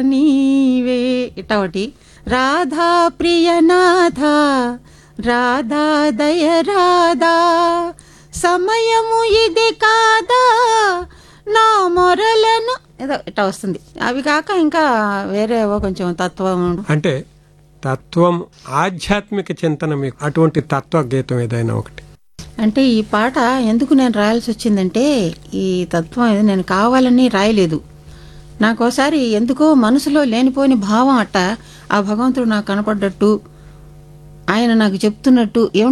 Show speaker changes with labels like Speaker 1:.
Speaker 1: నీవే ఇట్ట ఒకటి రాధా ప్రియనాథ రాధా దయ రాధా సమయము ఇది కాదా నా మొరలను ఏదో ఇట్లా వస్తుంది అవి కాక ఇంకా వేరే ఏవో కొంచెం తత్వం
Speaker 2: అంటే తత్వం ఆధ్యాత్మిక చింతన మీకు అటువంటి తత్వ గీతం ఏదైనా ఒకటి
Speaker 1: అంటే ఈ పాట ఎందుకు నేను రాయాల్సి వచ్చిందంటే ఈ తత్వం ఇది నేను కావాలని రాయలేదు నాకోసారి ఎందుకో మనసులో లేనిపోని భావం అట్ట ఆ భగవంతుడు నాకు కనపడ్డట్టు ఆయన నాకు చెప్తున్నట్టు ఏం